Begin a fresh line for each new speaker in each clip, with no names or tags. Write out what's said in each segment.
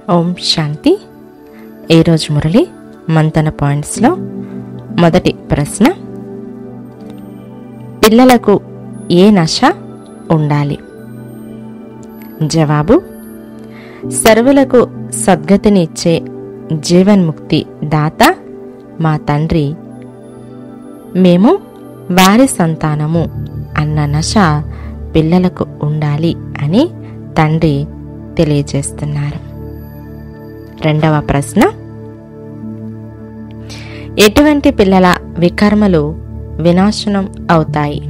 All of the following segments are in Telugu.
ఓం శాంతి ఈరోజు మురళి మంతన పాయింట్స్లో మొదటి ప్రశ్న పిల్లలకు ఏ నశ ఉండాలి జవాబు సర్వులకు సద్గతిని ఇచ్చే జీవన్ముక్తి దాత మా తండ్రి మేము వారి సంతానము అన్న నశ పిల్లలకు ఉండాలి అని తండ్రి తెలియజేస్తున్నారు రెండవ ప్రశ్న ఎటువంటి పిల్లల వికర్మలు వినాశనం అవుతాయి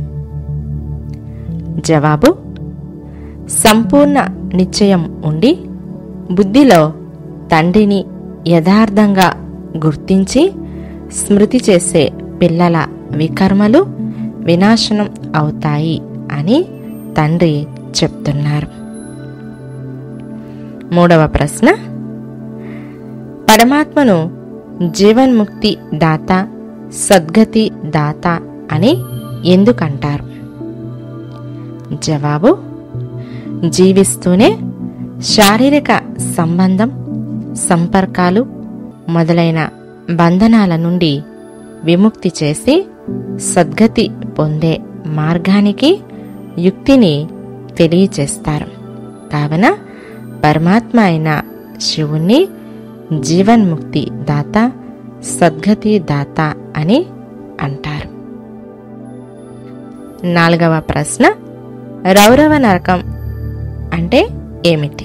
జవాబు సంపూర్ణ నిశ్చయం ఉండి బుద్ధిలో తండ్రిని యథార్థంగా గుర్తించి స్మృతి చేసే పిల్లల వికర్మలు వినాశనం అవుతాయి అని తండ్రి చెప్తున్నారు మూడవ ప్రశ్న పరమాత్మను జీవన్ముక్తి దాత సద్గతి దాత అని ఎందుకంటారు జవాబు జీవిస్తూనే శారీరక సంబంధం సంపర్కాలు మొదలైన బంధనాల నుండి విముక్తి చేసి సద్గతి పొందే మార్గానికి యుక్తిని తెలియచేస్తారు కావున పరమాత్మ అయిన శివుణ్ణి జీవన్ముక్తి దాత సద్గతి దాత అని అంటారు నాలుగవ ప్రశ్న రౌరవ నరకం అంటే ఏమిటి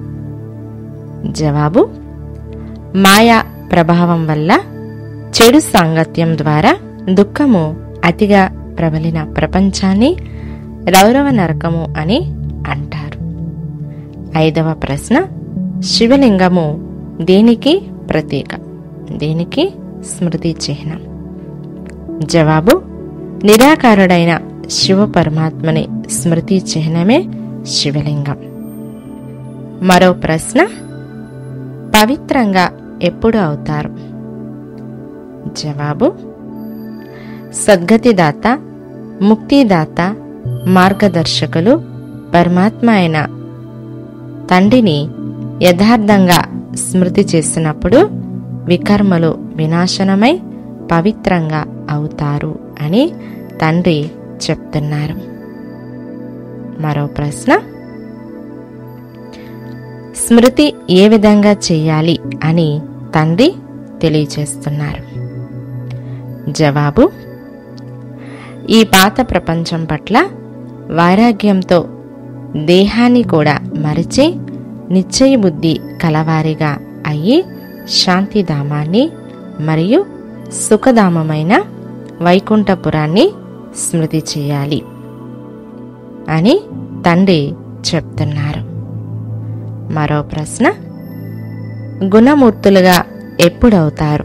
జవాబు మాయా ప్రభావం వల్ల చెడు సాంగత్యం ద్వారా దుఃఖము అతిగా ప్రబలిన ప్రపంచాన్ని రౌరవ నరకము అని అంటారు ఐదవ ప్రశ్న శివలింగము దేనికి ప్రతీక దేనికి స్మృతి చిహ్నం జవాబు నిరాకారుడైన శివ పరమాత్మని స్మృతి చిహ్నమే శివలింగం మరో ప్రశ్న పవిత్రంగా ఎప్పుడు అవుతారు జవాబు సద్గతిదాత ముక్తిదాత మార్గదర్శకులు పరమాత్మ అయిన తండ్రిని యథార్థంగా స్మృతి చేసినప్పుడు వికర్మలు వినాశనమై పవిత్రంగా అవుతారు అని తండ్రి చెప్తున్నారు మరో ప్రశ్న స్మృతి ఏ విధంగా చేయాలి అని తండ్రి తెలియచేస్తున్నారు జవాబు ఈ పాత ప్రపంచం పట్ల వైరాగ్యంతో దేహాన్ని కూడా మరిచి నిశ్చయ బుద్ధి కలవారిగా అయ్యి శాంతిధామాన్ని మరియు సుఖధామమైన వైకుంఠపురాన్ని స్మృతి చేయాలి అని తండ్రి చెప్తున్నారు మరో ప్రశ్న గుణమూర్తులుగా ఎప్పుడవుతారు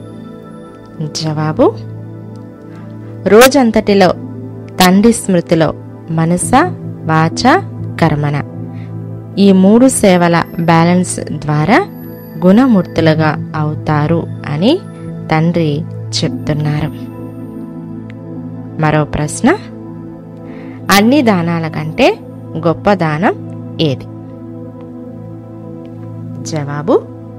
జవాబు రోజంతటిలో తండ్రి స్మృతిలో మనస వాచ కర్మన ఈ మూడు సేవల బ్యాలెన్స్ ద్వారా గుణమూర్తులుగా అవుతారు అని తండ్రి చెప్తున్నారు మరో ప్రశ్న అన్ని దానాల కంటే గొప్ప దానం ఏది జవాబు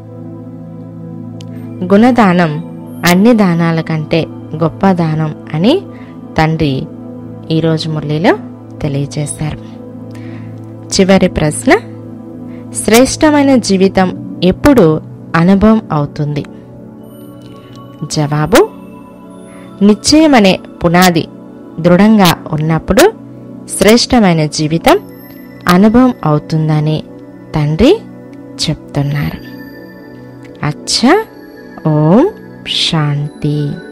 గుణదానం అన్ని దానాల కంటే గొప్ప దానం అని తండ్రి ఈరోజు మురళిలో తెలియజేశారు చివరి ప్రశ్న శ్రేష్టమైన జీవితం ఎప్పుడు అనుభవం అవుతుంది జవాబు నిశ్చయమనే పునాది దృఢంగా ఉన్నప్పుడు శ్రేష్టమైన జీవితం అనుభవం అవుతుందని తండ్రి చెప్తున్నారు అచ్చా ఓం శాంతి